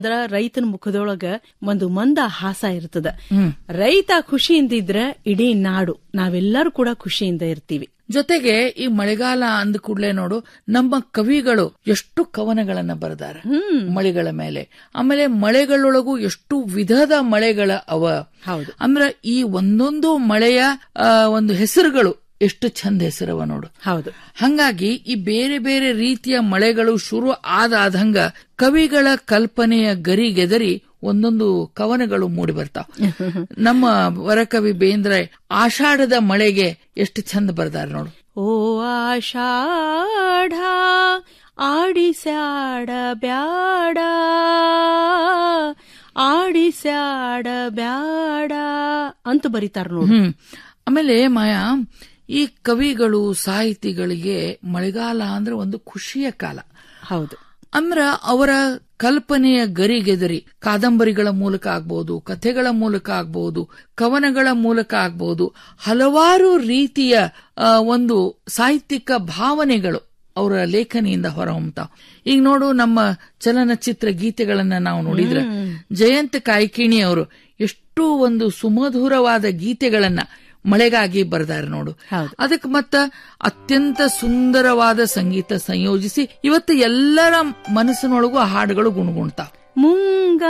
ಅದ್ರ ರೈತನ ಮುಖದೊಳಗ ಒಂದು ಮಂದ ಹಾಸ ಇರ್ತದ ರೈತ ಖುಷಿಯಿಂದ ಇದ್ರ ಇಡೀ ನಾಡು ನಾವೆಲ್ಲರೂ ಕೂಡ ಖುಷಿಯಿಂದ ಇರ್ತೀವಿ ಜೊತೆಗೆ ಈ ಮಳೆಗಾಲ ಅಂದ ಕೂಡಲೇ ನೋಡು ನಮ್ಮ ಕವಿಗಳು ಎಷ್ಟು ಕವನಗಳನ್ನ ಬರೆದಾರ ಮಳೆಗಳ ಮೇಲೆ ಆಮೇಲೆ ಮಳೆಗಳೊಳಗೂ ಎಷ್ಟು ವಿಧದ ಮಳೆಗಳ ಅವ ಹೌದು ಅಂದ್ರ ಈ ಒಂದೊಂದು ಮಳೆಯ ಆ, ಒಂದು ಹೆಸರುಗಳು ಎಷ್ಟು ಚಂದ ಹೆಸರವ ನೋಡು ಹೌದು ಹಂಗಾಗಿ ಈ ಬೇರೆ ಬೇರೆ ರೀತಿಯ ಮಳೆಗಳು ಶುರು ಆದಾದಂಗ ಕವಿಗಳ ಕಲ್ಪನೆಯ ಗರಿಗೆದರಿ ಒಂದೊಂದು ಕವನಗಳು ಮೂಡಿ ಬರ್ತಾವ ನಮ್ಮ ವರಕವಿ ಬೇಂದ್ರೆ ಆಷಾಢದ ಮಳೆಗೆ ಎಷ್ಟು ಚಂದ ಬರ್ದಾರ ನೋಡು ಓ ಆಷಾಢ ಆಡಿಸ್ಯಾಡ ಬ್ಯಾಡ ಆಡಿಸ್ಯಾಡ ಬ್ಯಾಡ ಅಂತ ಬರೀತಾರ ನೋಡಿ ಹ್ಮ್ ಆಮೇಲೆ ಮಾಯಾ ಈ ಕವಿಗಳು ಸಾಹಿತಿಗಳಿಗೆ ಮಳೆಗಾಲ ಅಂದ್ರೆ ಒಂದು ಖುಷಿಯ ಕಾಲ ಹೌದು ಅಂದ್ರ ಅವರ ಕಲ್ಪನೆಯ ಗರಿಗೆದರಿ ಕಾದಂಬರಿಗಳ ಮೂಲಕ ಆಗ್ಬಹುದು ಕಥೆಗಳ ಮೂಲಕ ಆಗ್ಬಹುದು ಕವನಗಳ ಮೂಲಕ ಆಗ್ಬಹುದು ಹಲವಾರು ರೀತಿಯ ಆ, ಒಂದು ಸಾಹಿತ್ಯಿಕ ಭಾವನೆಗಳು ಅವರ ಲೇಖನಿಯಿಂದ ಹೊರಹೊಮ್ಮತಾವ್ ಈಗ ನೋಡು ನಮ್ಮ ಚಲನಚಿತ್ರ ಗೀತೆಗಳನ್ನ ನಾವು ನೋಡಿದ್ರೆ ಜಯಂತ್ ಕಾಯ್ಕಿಣಿ ಅವರು ಎಷ್ಟು ಒಂದು ಸುಮಧುರವಾದ ಗೀತೆಗಳನ್ನ ಮಳೆಗಾಗಿ ಬರೆದಾರೆ ನೋಡು ಹೌದು. ಅದಕ್ಕೆ ಮತ್ತ ಅತ್ಯಂತ ಸುಂದರವಾದ ಸಂಗೀತ ಸಂಯೋಜಿಸಿ ಇವತ್ತು ಎಲ್ಲರ ಮನಸ್ಸಿನೊಳಗೂ ಆ ಹಾಡುಗಳು ಗುಣಗುಣ್ತಾವ್ ಮುಂಗ